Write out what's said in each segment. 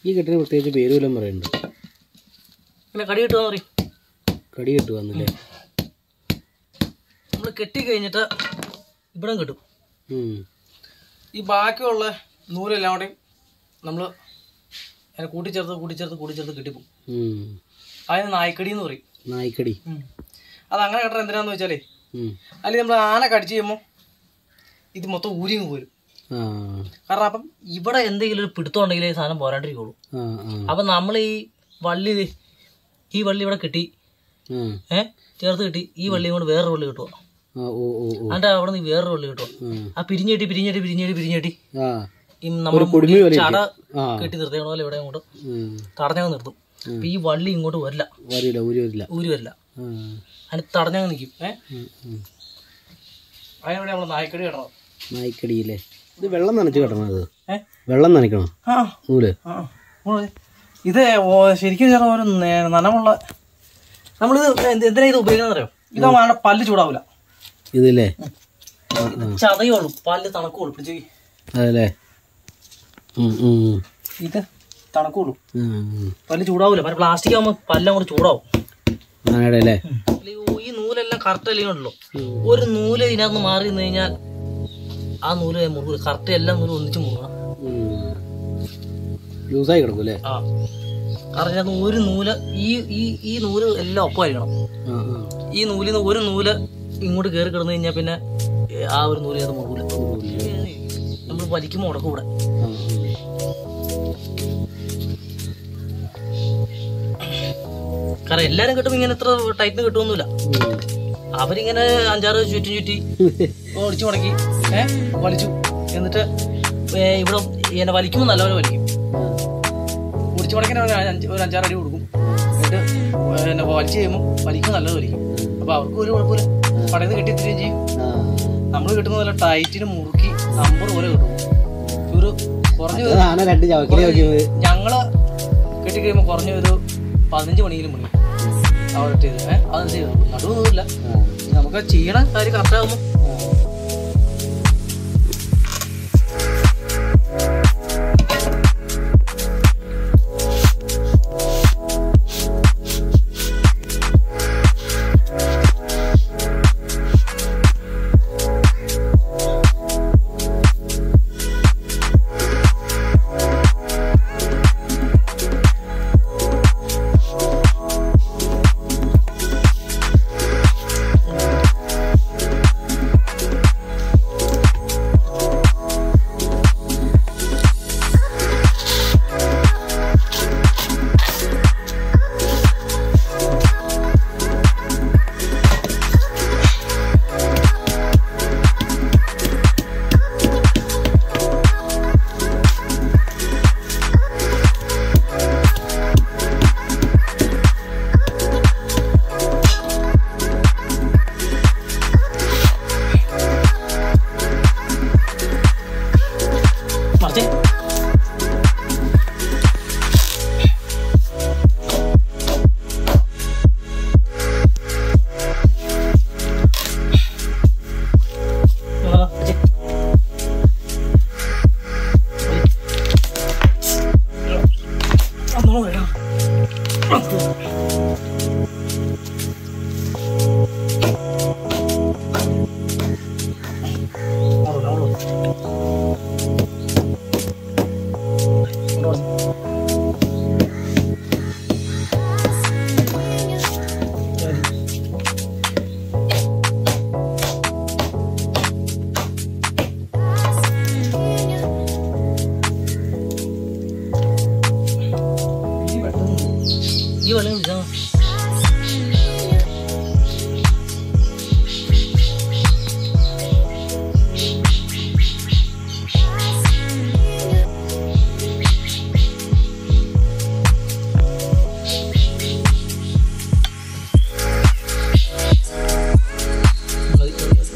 ഈ കെട്ടിന് പ്രത്യേകിച്ച് പേര് വല്ലതും പറയുന്നുണ്ട് പിന്നെ കടി കിട്ടുമെന്ന് പറയും കടി കിട്ടുവാന്നല്ലേ നമ്മൾ കെട്ടി കഴിഞ്ഞിട്ട് ഇവിടെ കിട്ടും ഉം. ഈ ബാക്കിയുള്ള നൂലെല്ലാം കൂടെയും നമ്മൾ അതിനെ കൂട്ടിച്ചേർത്ത് കൂട്ടിച്ചേർത്ത് കൂട്ടിച്ചേർത്ത് കെട്ടിപ്പോവും ഉം. അതിന് നായ്ക്കടി എന്ന് പറയും നായ്ക്കടി അത് അങ്ങനെ കെട്ടണം എന്തിനാന്ന് വെച്ചാലേ ഉം. അല്ലെങ്കിൽ നമ്മൾ ആന കടിച്ചു കഴിയുമ്പോൾ ഇത് മൊത്തം ഊരിങ്ങ് പോരും ആ കാരണം അപ്പം ഇവിടെ എന്തെങ്കിലും ഒരു പിടുത്തം ഉണ്ടെങ്കിൽ ഈ സാധനം പോരാണ്ടിരിക്കുള്ളൂ ആ ആ അപ്പം നമ്മൾ ഈ വള്ളി ഇത് ഈ വള്ളി ഇവിടെ കിട്ടി ആ ഏ ചേർത്ത് കിട്ടി ഈ വള്ളിയും കൊണ്ട് വേറൊരു വള്ളി കിട്ടുക ആ ഓ ഓ ഓ അതിൻ്റെ അവിടെ നിന്ന് വേറൊരു വള്ളി കിട്ടുക ഉം. ആ പിരിഞ്ഞേട്ടി പിരിഞ്ഞേട്ടി പിരിഞ്ഞേട്ടി പിരിഞ്ഞേട്ടി ആ ഈ നമ്മൾ കുടുമി പോലെ ചട ആ കെട്ടി നിർത്തിയ പോലെ ഇവിടെ അങ്ങോട്ട് ഉം. തടഞ്ഞങ്ങ് നിർത്തും അപ്പൊ ഈ വള്ളി ഇങ്ങോട്ട് വരില്ല വരില്ല ഊരി വരില്ല ഊരി വരില്ല ആ അതിന് തടഞ്ഞങ്ങ് നിൽക്കും ഏ ഉം, ഉം. അതിനവിടെ നമ്മൾ നായ്ക്കടി കിടണം നായ്ക്കടിയില്ലേ ഇത് വെള്ളം നനച്ച് കിടണം ഇത് ഏ വെള്ളം നനയ്ക്കണം ആ നൂല് ആ ഓ, ഇത് ഓ, ശരിക്കും ചേട്ടാ ഒരു നേ- നനവുള്ള നമ്മളിത് എന്ത് എന്തിനാ ഇത് ഉപയോഗിക്കുന്നത് അറിയോ ഇതാവുമ്പോൾ പല്ല് ചൂടാവില്ല ഇതില്ലേ ചതയുള്ളൂ പല്ല് തണുക്കുള്ളൂ പിടിച്ച് അതല്ലേ ഉം, ഉം, ഉം. ഇത് തണുക്കുള്ളൂ ഉം, ഉം. പല്ല് ചൂടാവില്ല മറ്റേ പ്ലാസ്റ്റിക് ആകുമ്പോൾ പല്ലും കൂടെ ചൂടാവും ആനയുടെ അല്ലേ ഈ- ഈ നൂലെല്ലാം കറക്റ്റ് അല്ലെങ്കിൽ ഉണ്ടല്ലോ ഒരു നൂല് ഇതിനകത്ത് മാറി നിന്ന് കഴിഞ്ഞാൽ ആ നൂല് മുറുകില്ല കറക്റ്റ് എല്ലാം നൂല് ഒന്നിച്ച് മുറുകണം ലൂസായി കിടക്കും അല്ലേ ആ കാരണം ഇതിനകത്ത് ഒരു നൂല് ഈ ഈ ഈ നൂല് എല്ലാം ഒപ്പമായിരിക്കണം ആ ആ ഈ നൂലിൽ നിന്ന് ഒരു നൂല് ഇങ്ങോട്ട് കയറി കിടന്നു കഴിഞ്ഞാൽ പിന്നെ ഏ, ആ ഒരു നൂല് അത് മുറില്ല നമ്മൾ വലിക്കുമ്പോൾ മുടക്കും ഇവിടെ ആ, ആ. കാരണം എല്ലാരും കിട്ടും ഇങ്ങനെ ഇത്ര ടൈറ്റിന് കിട്ടുമൊന്നുമില്ല ഉം. അവരിങ്ങനെ അഞ്ചാറ് ചുറ്റും ചുറ്റി ഒളിച്ചു മുടക്കി ഏ വലിച്ചു എന്നിട്ട് ഏ, ഇവിടെ എന്നെ വലിക്കുമ്പോൾ നല്ലപോലെ വലിക്കും ഒളിച്ചു മുടക്കിന് ഒരു അഞ്ച് ഒരു അഞ്ചാറ് അടി കൊടുക്കും എന്നിട്ട് എന്നെ വലിച്ചു കഴിയുമ്പോൾ വലിക്കും നല്ലത് വലിക്കും അപ്പൊ അവർക്ക് ഒരു കുഴപ്പമില്ല പടയിൽ നിന്ന് കെട്ടിത്തിരിയും ചെയ്യും ആ. നമ്മൾ കിട്ടുന്ന പോലെ ടൈറ്റിന് മുറുക്കി നമ്പർ പോലെ കിട്ടും ഒരു കുറഞ്ഞ അത് ആന രണ്ട് ചവക്കിലേ വയ്ക്കുന്നത് ഞങ്ങള് കെട്ടി കഴിയുമ്പോൾ കുറഞ്ഞ ഒരു പതിനഞ്ച് മണിയിലും മണി അവിടെ ചെയ്ത് ഏഹ് അത് ചെയ്തു നടുവൊന്നുമില്ല നമുക്ക് ചെയ്യണ കാര്യം കറക്റ്റ് ആകുമ്പോൾ മറിച്ച് ഇങ്ങോട്ട് വാ, മറിച്ച്. അമ്മോ, വേഗം. അങ്ങോട്ട് വാ, അങ്ങോട്ട് വാ. ഈ വെള്ളം കുടിച്ചാ മതി, മതി, മതി.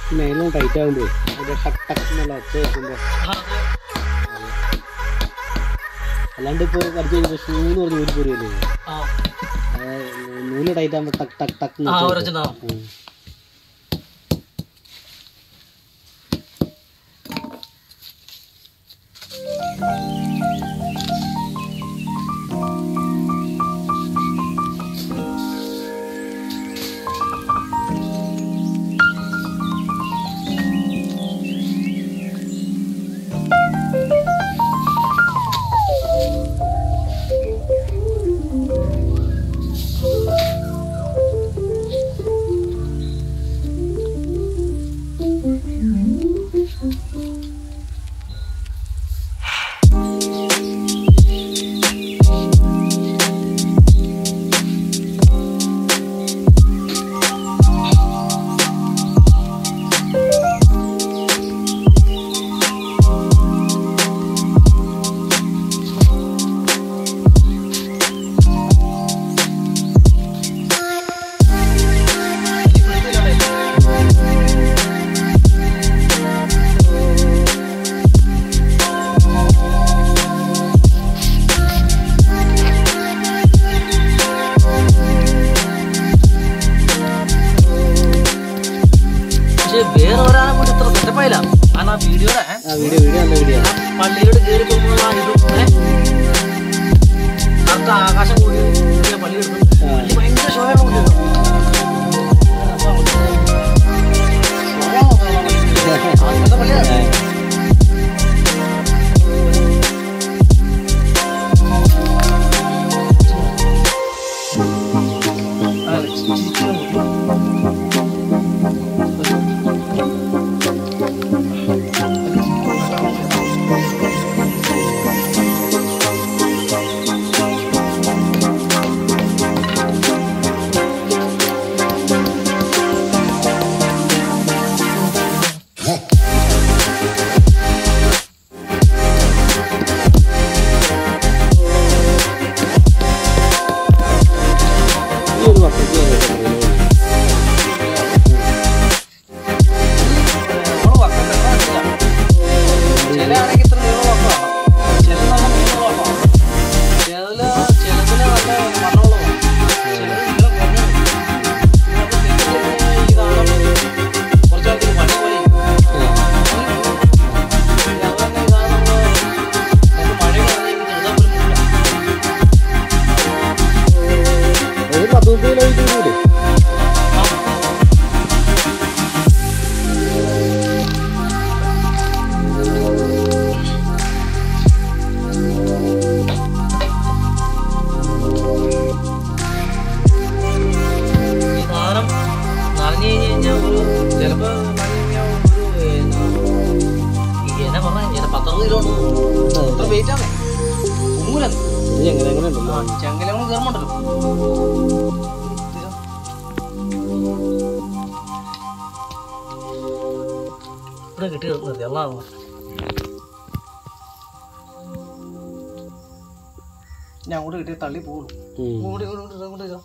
നൈലോൺ ടൈറ്റ് ആകുമ്പോൾ ഒരു ടക്ക് ടക്ക് എന്നുള്ള ഒച്ച കേൾക്കുമ്പോൾ അല്ലാണ്ട് ഇപ്പോൾ പഠിച്ചു കഴിഞ്ഞപ്പോൾ ഷൂ എന്ന് പറഞ്ഞ ഒരു പൊരിയല്ലേ ആ നൂല് ടൈറ്റ് ആകുമ്പോൾ ടക്ക് ടക്ക് ടക്ക് എന്ന് ആ ഒച്ച ഒരച്ചുണ്ടാവും കേൾക്കും. ഉം. പക്ഷെ വേറെ ഒരാളെ കൂടി ഇത്ര സെറ്റപ്പായില്ല കാരണം ആ വീഡിയോടെ ആ വീഡിയോ വീഡിയോ നല്ല വീഡിയോ ആ പള്ളിയോട് കയറി പോകുമ്പോൾ ആ ഇതും ഏ കറുത്ത ആകാശം കൂടി ഇങ്ങനെ പള്ളി എടുക്കും പള്ളി ഭയങ്കര ഷോയാണ് കുട്ടികൾ പള്ളിയാണ് ഈ ഒരു വർഷത്തിൽ നമ്മള് വക്കം കെട്ടാനില്ല. ചിലയാണെങ്കിൽ ഇത്ര നീളം വക്കമാണ്. ചില നല്ല നീളം വക്കമാണ്. ചിലതില് ചിലതില് നല്ല വണ്ണമുള്ളതാണ്. ചിലത് നീളം കുറഞ്ഞതാണ്. ഇതിനകത്ത് തെങ്ങില് ഈ നാടൻ കുറച്ച് ആൾക്കാര് വടി പോലെ ഇരിക്കും. പിന്നെ അതുപോലെ ഇതാണ് നമ്മള് നമുക്ക് മഴയൊക്കെ വന്നു കഴിഞ്ഞാൽ ചെറുതാൻ പോലും പറ്റില്ല. ഒരു പത്ത് മുപ്പത് കിലോ വെയിറ്റ് കൂടി ഈ സാധനം നനഞ്ഞു കഴിഞ്ഞ് കഴിഞ്ഞാൽ ഒരു ചിലപ്പോൾ നനഞ്ഞു കഴിഞ്ഞാൽ ഒരു എന്നാ, ഈ എന്നെ പറഞ്ഞ എന്നെ പത്തറുപത് കിലോ ഉണ്ട് അത്ര വെയിറ്റ് ആണ് ഉമ്മൂലം ഇത് എങ്ങനെ എങ്ങനെ ഉണ്ടല്ലോ ചെങ്കലങ്ങൾ കയറുമുണ്ടല്ലോ ഇവിടെ കിട്ടി നിർത്തി അള്ളാഹ് ഞാൻ അങ്ങോട്ട് കിട്ടിയ തള്ളി പോകുള്ളൂ ഉം. ഇങ്ങോട്ട് ഇങ്ങോട്ട് ഇങ്ങോട്ട് ഇങ്ങോട്ട് ഇതാ.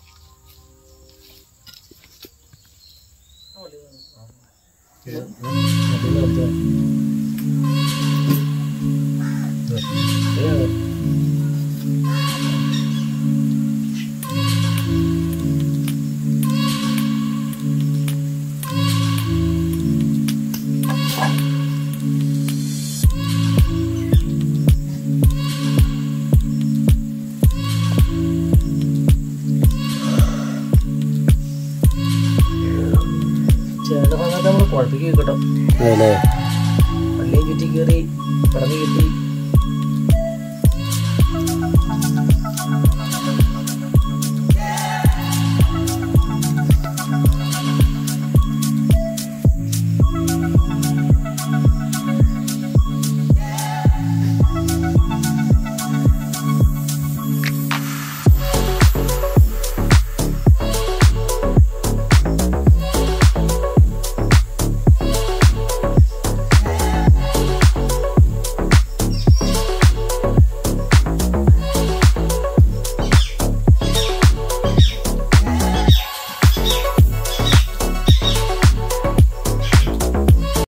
ചില ഭാഗത്ത് നമ്മൾ കുഴപ്പിക്കുക കേട്ടോ അതല്ലേ പള്ളിയും ചുറ്റി കയറി കിടന്ന് കിട്ടി